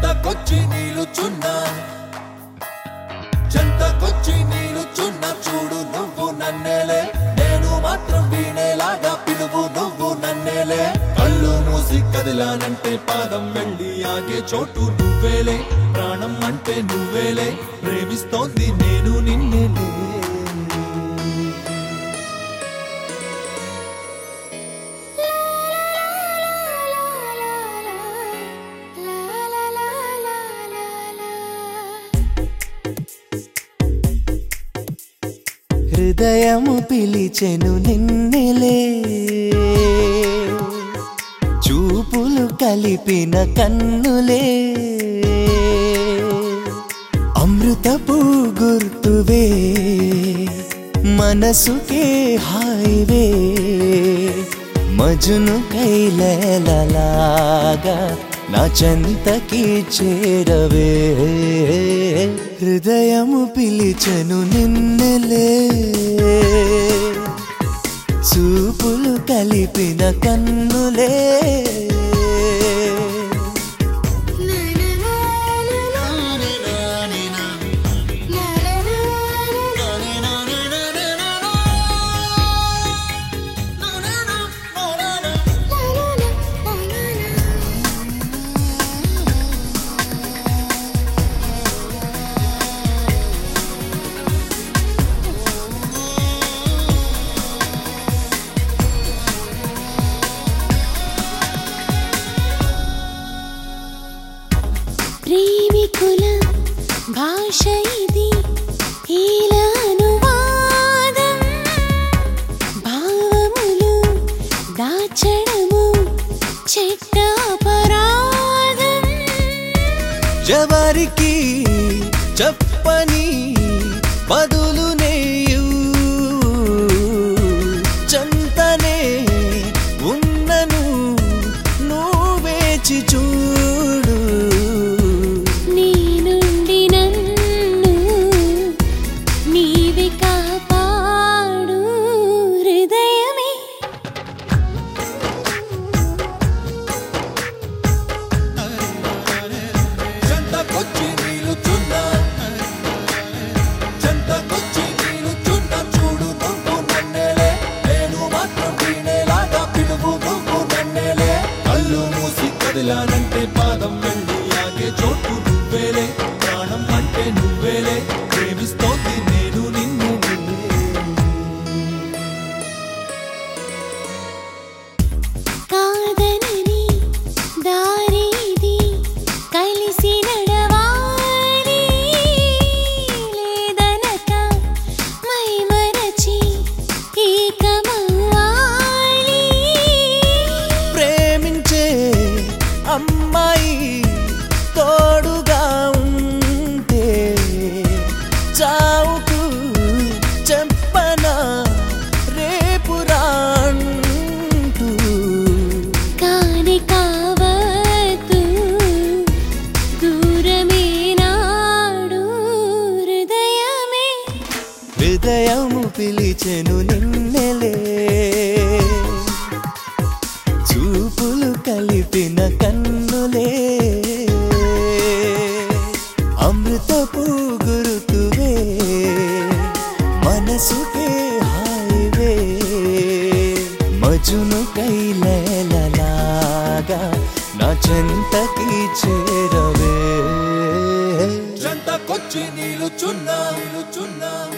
చెంతకొచ్చి నిలుచున్నా చెంతకొచ్చి నిలుచున్నా చూడు నువ్వు నన్నేలే నేను మాత్రం వీణేలాగా పిలువు నువ్వు నన్నేలే కళ్ళు మూసి కదిలానంటే పాదం వెళ్ళి ఆగే చోటు నువ్వేలే ప్రాణం అంటే నువ్వేలే ప్రేమిస్తోంది నేను నిన్నేలే హృదయము పిలిచెను నిన్నెలే చూపులు కలిపిన కన్నులే అమృతపు గుర్తువే మనసుకే హాయివే మజును కైలలాగా నా చెంతకి చేరవే హృదయము పిలిచెను నిన్నెలే చూపులు కలిపిన కన్నులే ప్రేమికుల భాష ఇది ఈల అనువాదం భావములు దాచడము చెట్ట అపరాధం ఎవరికి చెప్పని బదులు నేయు చంతనే ఉన్నను నువ్వేచి చూడు నీ నుండి నన్ను నీవి కాపాడు హృదయమే చెంతకొచ్చి నిలుచున్నా చెంతకొచ్చి నిలుచున్నా చూడు నువ్వు నన్నేలే నేను మాత్రం వీణేలాగా పిలువు నువ్వు నన్నేలే కళ్ళు మూసి కదిలానంటే పాదం వెళ్ళి ఆగే చోటు నువ్వేలే ప్రాణం అంటే నువ్వేలే ప్రేమిస్తోంది నేను నిన్ను కాదనని దారి ఇది కలిసి నడవాలి లేదనక మై మరచి ఏకమవ్వాలి ప్రేమించే అమ్మాయి తోడుగా ఉంటే చావుకు చెప్పనా రేపు రాంటూ కాని కావద్దు దూరమే నాడు హృదయమే హృదయము పిలిచెను నిన్నెలే చూపులు కలిపిన కన్నులే అమృతపు గురుతువే మనసుకే హాయివే మజును కైలలాగా నా చెంతకి చేరవే చెంతకొచ్చి నిలుచున్నా నిలుచున్నా